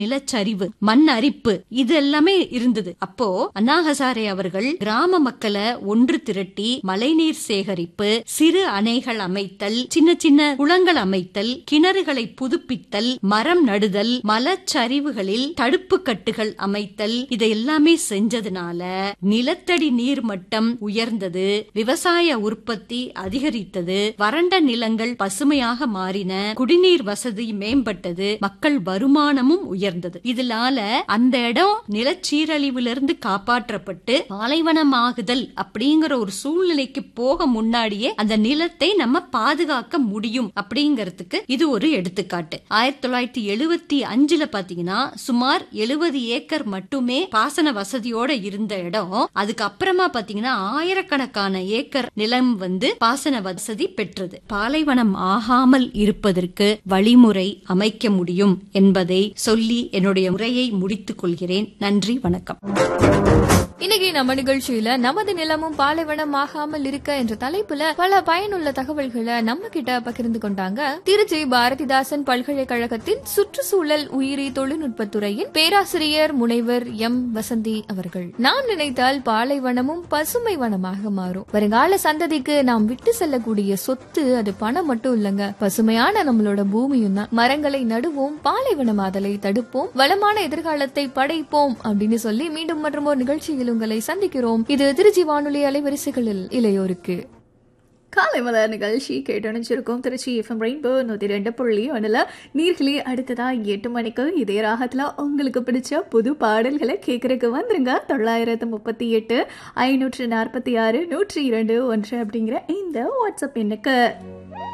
நிலச்சரிவு மண் அரிப்பு இது எல்லாமே இருந்தது அப்போ அண்ணா ஹசாரே அவர்கள் கிராம மக்களை ஒன்று திரட்டி மழைநீர் சேகரிப்பு சிறு அணைகள் அமைத்தல் சின்ன சின்ன குளங்கள் அமைத்தல் கிணறுகளை புதுப்பித்தல் மரம் நடுதல் மலச்சரிவுகளில் தடுப்பு கட்டுகள் அமைத்தல் இதை எல்லாமே செஞ்சதுனால நிலத்தடி நீர் மட்டம் உயர்ந்தது விவசாய உற்பத்தி அதிகரித்தது வறண்ட நிலங்கள் பசுமையாக மாறின குடிநீர் வசதி மேம்பட்டது மக்கள் வருமானமும் உயர்ந்தது இதனால அந்த இடம் நிலச்சீரழிவிலிருந்து காப்பாற்றப்பட்டு பாலைவனமாகுதல் அப்படிங்கிற ஒரு சூழ்நிலைக்கு போக முன்னாடியே அந்த நிலத்தை நம்ம பாதுகாக்க முடியும் அப்படிங்கறதுக்கு இது ஒரு எடுத்துக்காட்டு ஆயிரத்தி தொள்ளாயிரத்தி எழுபத்தி அஞ்சுல பாத்தீங்கன்னா சுமார் எழுபது ஏக்கர் மட்டுமே பாசன வசதியோட இருந்த இடம் அதுக்கு அப்புறமா பாத்தீங்கன்னா ஆயிரக்கணக்கான ஏக்கர் நிலம் வந்து பாசன வசதி பெற்றது பாலைவனம் ஆகாமல் இருப்பதற்கு வழிமுறை அமைக்க முடியும் என்பதை சொல்லி என்னுடைய உரையை முடித்துக் கொள்கிறேன் நன்றி வணக்கம் இன்னைக்கு நம்ம நிகழ்ச்சியில நமது நிலமும் பாலைவனம் ஆகாமல் இருக்க என்ற தலைப்புல பல பயனுள்ள தகவல்களை நம்ம கிட்ட பகிர்ந்து கொண்டாங்க திருச்சி பாரதிதாசன் பல்கலைக்கழகத்தின் சுற்றுச்சூழல் உயிரி தொழில்நுட்பத்துறையின் பேராசிரியர் முனைவர் எம் வசந்தி அவர்கள் நாம் நினைத்தால் பாலைவனமும் பசுமை வனமாக மாறும் வருங்கால சந்ததிக்கு நாம் விட்டு செல்லக்கூடிய சொத்து அது பணம் மட்டும் இல்லங்க பசுமையான நம்மளோட பூமியும் தான் மரங்களை நடுவோம் பாலைவனமாதலை தடுப்போம் வளமான எதிர்காலத்தை படைப்போம் அப்படின்னு சொல்லி மீண்டும் மற்றும் ஒரு நிகழ்ச்சியில் உங்களை சந்திக்கிறோம் இது திருச்சி வானொலி அலைவரிசைகளில் இளையோருக்கு காலை மலர் நிகழ்ச்சி கேட்டணிச்சிருக்கோம் திருச்சி எஃப்எம் ரெயின்போ நூற்றி ரெண்டு புள்ளி ஒன்றில் நீர்களே அடுத்ததா எட்டு மணிக்கு இதே ராகத்தில் உங்களுக்கு பிடிச்ச புது பாடல்களை கேட்கறதுக்கு வந்துருங்க தொள்ளாயிரத்து முப்பத்தி எட்டு ஐநூற்று நாற்பத்தி ஆறு நூற்றி இரண்டு ஒன்று அப்படிங்கிற இந்த வாட்ஸ்அப் எண்ணுக்கு